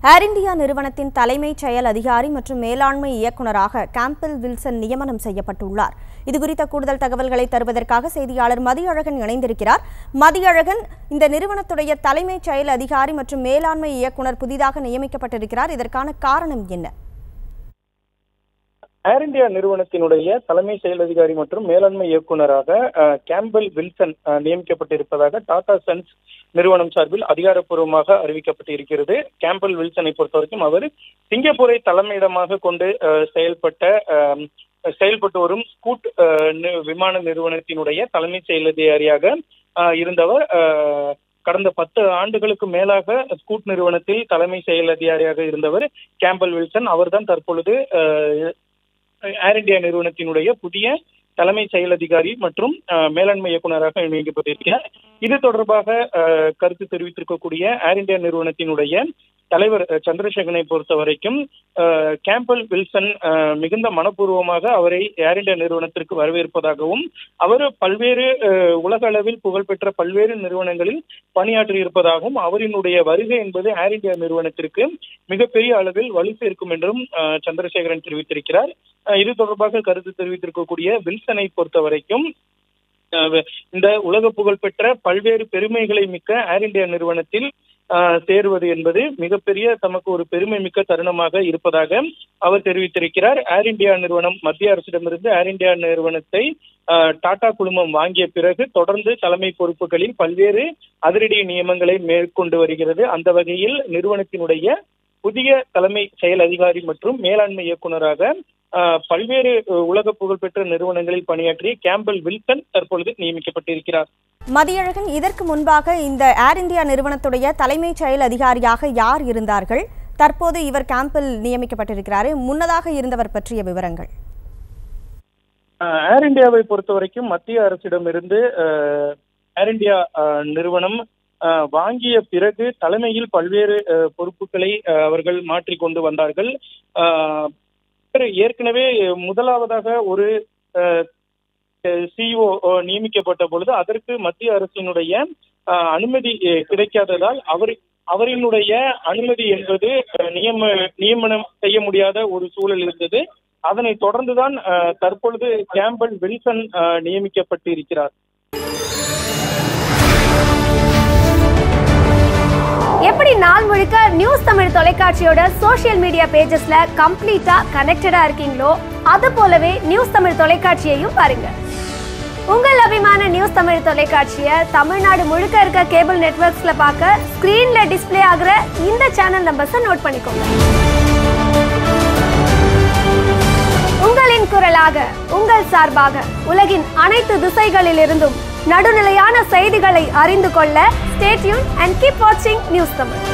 ஏர் India நிறுவனத்தின் தலைமைச் செயல் அதிகாரி மற்றும் மேலாண்மை இயக்குநராக கேம்பில் வில்சன் நியமனம் செய்யப்பட்டுள்ளார் இதுகுறித்த கூடுதல் தகவல்களை தருவதற்காக செய்தியாளர் மதியழகன் இணைந்திருக்கிறார் மதியழகன் இந்த நிறுவனத்துடைய தலைமைச் செயல் அதிகாரி மற்றும் மேலாண்மை இயக்குனர் புதிதாக நியமிக்கப்பட்டிருக்கிறார் இதற்கான காரணம் என்ன ஏர் இந்தியா நிறுவனத்தினுடைய தலைமை செயல் அதிகாரி மற்றும் மேலாண்மை இயக்குநராக அஹ், கேம்பல் வில்சன் அஹ், நியமிக்கப்பட்டிருப்பதாக டாடா சன்ஸ் நிறுவனம் சார்பில் அதிகாரப்பூர்வமாக அறிவிக்கப்பட்டிருக்கிறது கேம்பல் வில்சனை பொறுத்தவரைக்கும் அவர் சிங்கப்பூரை தலைமையிடமாக கொண்டு அஹ், செயல்பட்ட அஹ், செயல்பட்டு வரும் ஸ்கூட் அஹ், நி- விமான நிறுவனத்தினுடைய தலைமை செயல் அதிகாரியாக அஹ், இருந்தவர் அஹ், கடந்த பத்து ஆண்டுகளுக்கு மேலாக ஸ்கூட் நிறுவனத்தில் தலைமை செயல் அதிகாரியாக இருந்தவர் கேம்பல் வில்சன் அவர்தான் தற்பொழுது அஹ், ஏர் இந்தியா நிறுவனத்தினுடைய புதிய தலைமை செயல் அதிகாரி மற்றும் அஹ், மேலாண்மை இயக்குநராக நியமிக்கப்பட்டிருக்கிறார் இது தொடர்பாக அஹ், கருத்து தெரிவித்திருக்கக்கூடிய ஏர் இந்தியா நிறுவனத்தினுடைய தலைவர் அஹ், சந்திரசேகரனை பொறுத்த வரைக்கும் அஹ், கேம்பல் வில்சன் அஹ், மிகுந்த மனப்பூர்வமாக அவரை ஏர் இந்தியா நிறுவனத்திற்கு வரவேற்பதாகவும் அவர் பல்வேறு அஹ், உலக அளவில் புகழ்பெற்ற பல்வேறு நிறுவனங்களில் பணியாற்றி இருப்பதாகவும் அவரினுடைய வருகை என்பது ஏர் இந்தியா நிறுவனத்திற்கு மிகப்பெரிய அளவில் வலு சேர்க்கும் என்றும் அஹ், சந்திரசேகரன் தெரிவித்திருக்கிறார் அஹ், இது தொடர்பாக கருத்து தெரிவித்திருக்கக்கூடிய வில்சனை பொறுத்த வரைக்கும் அஹ், இந்த உலக புகழ்பெற்ற பல்வேறு பெருமைகளை மிக்க ஏர் இந்தியா நிறுவனத்தில் அஹ், சேருவது என்பது மிகப்பெரிய தமக்கு ஒரு பெருமை மிக்க தருணமாக இருப்பதாக அவர் தெரிவித்திருக்கிறார் ஏர் இந்தியா நிறுவனம் மத்திய அரசிடமிருந்து ஏர் இந்தியா நிறுவனத்தை அஹ், டாடா குழுமம் வாங்கிய பிறகு தொடர்ந்து தலைமை பொறுப்புகளில் பல்வேறு அதிரடி நியமங்களை மேற்கொண்டு வருகிறது அந்த வகையில் நிறுவனத்தினுடைய புதிய தலைமை செயல் அதிகாரி மற்றும் மேலாண்மை இயக்குநராக அஹ், பல்வேறு அஹ், உலக புகழ்பெற்ற நிறுவனங்களில் பணியாற்றிய கேம்பல் வில்சன் தற்பொழுது நியமிக்கப்பட்டிருக்கிறார் மதியழகன் இதற்கு முன்பாக இந்த ஏர் இந்தியா நிறுவனத்துடைய தலைமைச் செயல் அதிகாரியாக யார் இருந்தார்கள் தற்போது இவர் கேம்பில் நியமிக்கப்பட்டிருக்கிறாரு முன்னதாக இருந்தவர் பற்றிய விவரங்கள் அஹ், ஏர் இந்தியாவை பொறுத்த வரைக்கும் மத்திய அரசிடமிருந்து அஹ், ஏர் இந்தியா அஹ், நிறுவனம் அஹ், வாங்கிய பிறகு தலைமையில் பல்வேறு அஹ், பொறுப்புகளை அஹ், அவர்கள் மாற்றிக் கொண்டு வந்தார்கள் அஹ், ஏற்கனவே முதலாவதாக ஒரு சிஇஓ நியமிக்கப்பட்ட பொழுது அதற்கு மத்திய அரசினுடைய அஹ், அனுமதி அஹ், கிடைக்காததால் அவர் அவரினுடைய அனுமதி என்பது அஹ், நியம நியமனம் செய்ய முடியாத ஒரு சூழல் இருந்தது அதனை தொடர்ந்துதான் அஹ், தற்பொழுது கேம்பல் வில்சன் அஹ், நியமிக்கப்பட்டிருக்கிறார் எப்படி நாள் முழுக்க நியூஸ் தமிழ் தொலைக்காட்சியோட சோஷியல் மீடியா பேஜஸ்ல கம்ப்ளீட்டா கனெக்டடா இருக்கீங்களோ அது போலவே நியூஸ் தமிழ் தொலைக்காட்சியையும் பாருங்க உங்கள் அபிமான நியூஸ் தமிழ் தொலைக்காட்சியை தமிழ்நாடு முழுக்க இருக்க கேபிள் நெட்வொர்க்ஸ்ல பார்க்க ஸ்கிரீன்ல டிஸ்ப்ளே ஆகுற இந்த சேனல் நம்பர்ஸை நோட் பண்ணிக்கோங்க உங்களின் குரலாக உங்கள் சார்பாக உலகின் அனைத்து திசைகளிலிருந்தும் நடுநிலையான செய்திகளை அறிந்து கொள்ள ஸ்டேட்யூன் அண்ட் கீப் வாட்சிங் நியூஸ் தமிழ்